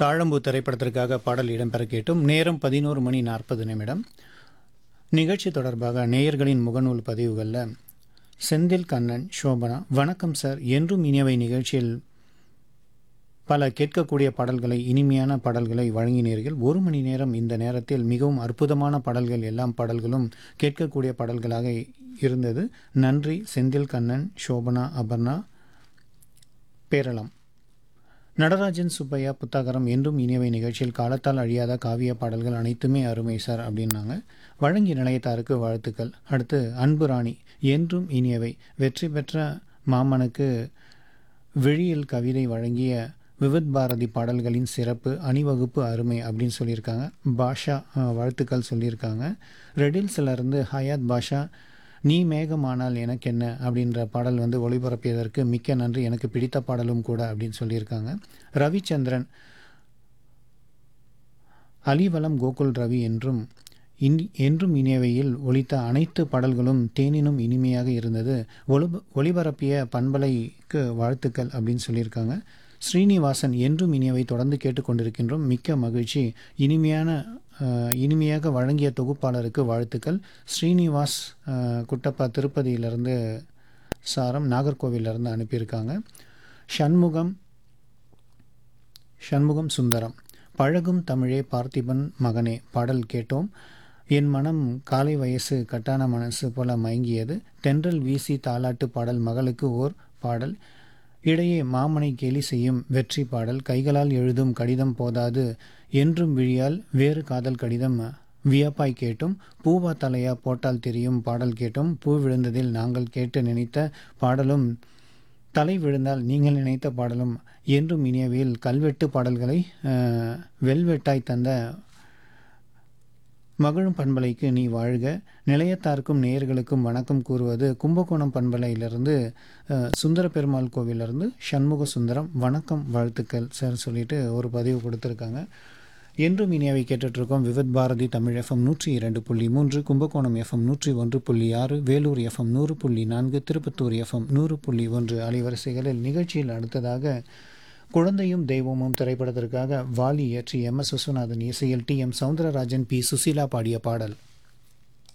தாழம்பூ திரைப்படத்திற்காக பாடல் இடம்பெற கேட்டும் நேரம் பதினோரு மணி நாற்பது நிமிடம் நிகழ்ச்சி தொடர்பாக நேயர்களின் முகநூல் பதிவுகளில் செந்தில் கண்ணன் சோபனா வணக்கம் சார் என்றும் இனியவை நிகழ்ச்சியில் பல கேட்கக்கூடிய பாடல்களை இனிமையான பாடல்களை வழங்கினீர்கள் ஒரு மணி நேரம் இந்த நேரத்தில் மிகவும் அற்புதமான பாடல்கள் எல்லாம் பாடல்களும் கேட்கக்கூடிய பாடல்களாக இருந்தது நன்றி செந்தில் கண்ணன் சோபனா அபர்ணா பேரளம் நடராஜன் சுப்பையா புத்தகரம் என்றும் இனியவை நிகழ்ச்சியில் காலத்தால் அழியாத காவிய பாடல்கள் அனைத்துமே அருமை சார் அப்படின்னாங்க வழங்கி நிலையத்தாருக்கு வாழ்த்துக்கள் அடுத்து அன்பு ராணி என்றும் இனியவை வெற்றி பெற்ற மாமனுக்கு விழியில் கவிதை வழங்கிய விவித் பாரதி பாடல்களின் சிறப்பு அணிவகுப்பு அருமை அப்படின்னு சொல்லியிருக்காங்க பாஷா அஹ், வாழ்த்துக்கள் சொல்லியிருக்காங்க ரெடில்ஸ்லேருந்து ஹயாத் பாஷா நீ மேகமானால் எனக்கு என்ன அப்படின்ற பாடல் வந்து ஒளிபரப்பியதற்கு மிக்க நன்றி எனக்கு பிடித்த பாடலும் கூட அப்படின்னு சொல்லியிருக்காங்க ரவிச்சந்திரன் அலிவலம் கோகுல் ரவி என்றும் இனி என்றும் இனியவையில் ஒலித்த அனைத்து பாடல்களும் தேனினும் இனிமையாக இருந்தது ஒளிப ஒளிபரப்பிய பண்பலைக்கு வாழ்த்துக்கள் அப்படின்னு சொல்லியிருக்காங்க ஸ்ரீனிவாசன் என்றும் இனியவை தொடர்ந்து கேட்டுக்கொண்டிருக்கின்றோம் மிக்க மகிழ்ச்சி இனிமையான அஹ், இனிமையாக வழங்கிய தொகுப்பாளருக்கு வாழ்த்துக்கள் ஸ்ரீனிவாஸ் அஹ், குட்டப்பா திருப்பதியிலிருந்து சாரம் நாகர்கோவிலிருந்து அனுப்பியிருக்காங்க சண்முகம் சண்முகம் சுந்தரம் பழகும் தமிழே பார்த்திபன் மகனே பாடல் கேட்டோம் என் மனம் காலை வயசு கட்டான மனசு போல மயங்கியது தென்றல் வீசி தாலாட்டு பாடல் மகளுக்கு ஓர் பாடல் இடையே மாமனை கேலி செய்யும் வெற்றி பாடல் கைகளால் எழுதும் கடிதம் போதாது என்றும் விழியால் வேறு காதல் கடிதம் வியப்பாய் கேட்டும் பூவா தலையா போட்டால் தெரியும் பாடல் கேட்டும் பூ விழுந்ததில் நாங்கள் கேட்டு நினைத்த பாடலும் தலை விழுந்தால் நீங்கள் நினைத்த பாடலும் என்றும் இனியவையில் கல்வெட்டு பாடல்களை அஹ், வெல்வெட்டாய் தந்த மகிழும் பண்பலைக்கு நீ வாழ்க நிலையத்தாருக்கும் நேயர்களுக்கும் வணக்கம் கூறுவது கும்பகோணம் பண்பலையிலிருந்து அஹ், சுந்தர பெருமாள் கோவிலிருந்து சண்முக சுந்தரம் வணக்கம் வாழ்த்துக்கள் சார் சொல்லிட்டு ஒரு பதிவு கொடுத்துருக்காங்க என்றும் இனியவை கேட்டுட்ருக்கோம் விவித் பாரதி தமிழ் எஃப்எம் நூற்றி இரண்டு புள்ளி மூன்று கும்பகோணம் எஃப்எம் நூற்றி ஒன்று புள்ளி ஆறு வேலூர் எஃப்எம் நூறு புள்ளி நான்கு திருப்பத்தூர் எஃப்எம் நூறு புள்ளி ஒன்று அலைவரிசைகளில் நிகழ்ச்சியில் அடுத்ததாக குழந்தையும் தெய்வமும் திரைப்படத்திற்காக வாலி இயற்றி எம் எஸ் விஸ்வநாதன் இசையில் T M Soundararajan P Susheela பாடிய பாடல்